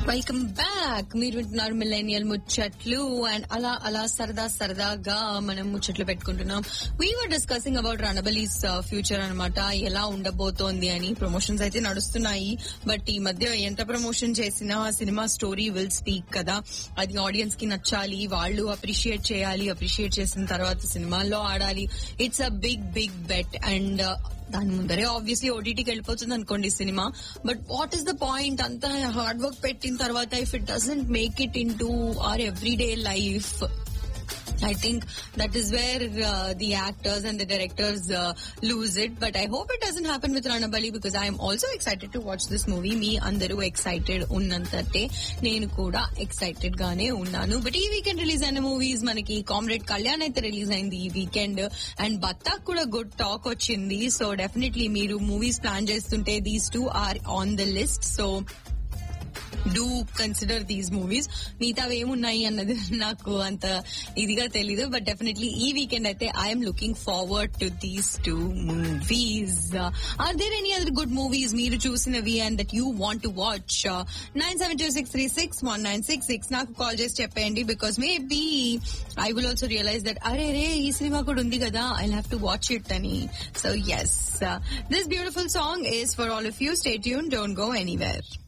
Welcome back మీరు వింటున్నారు millennial ముచ్చట్లు అండ్ అలా అలా సరదా సరదాగా మనం ముచ్చట్లు పెట్టుకుంటున్నాం we are discussing about Ranabali's future అన్నమాట ఎలా ఉండబోతోంది అని ప్రమోషన్స్ అయితే నడుస్తున్నాయి బట్ ఈ మధ్య ఎంత ప్రమోషన్ చేసినా సినిమా స్టోరీ విల్ స్పీక్ కదా అది ఆడియన్స్ కి నచ్చాలి వాళ్ళు అప్రిషియేట్ చేయాలి అప్రిషియేట్ చేసిన తర్వాత సినిమాల్లో ఆడాలి it's a big big bet and దాని ముందరే ఆబ్వియస్లీ ఓటీటీకి వెళ్ళిపోతుంది అనుకోండి సినిమా but what is the point అంత హార్డ్ వర్క్ పెట్టిన తర్వాత if it doesn't make it in to our everyday life I think that is where uh, the actors and the directors uh, lose it. But I hope it doesn't happen with Ranabali because I am also excited to watch this movie. Me అందరూ excited ఉన్నంతటే నేను కూడా excited గానే ఉన్నాను but ఈ weekend release అయిన movies మనకి comrade Kalyan అయితే రిలీజ్ అయింది ఈ వీకెండ్ అండ్ బత్తాక్ కూడా గుడ్ టాక్ వచ్చింది సో డెఫినెట్లీ మీరు మూవీస్ ప్లాన్ చేస్తుంటే these two are on the list so do consider these movies మిగతావి ఏమున్నాయి అన్నది నాకు అంత ఇదిగా తెలీదు బట్ డెఫినెట్లీ ఈ వీకెండ్ అయితే I'm looking forward to these two movies are there any other good movies మీరు చూసినవి and that you want to watch nine seven two six three six one nine six six నాకు call చేసి చెప్పేయండి because maybe I will also realise that అరే రే ఈ సినిమా కూడా ఉంది కదా I have to watch it అని so yes this beautiful song is for all of you stay tuned don't go anywhere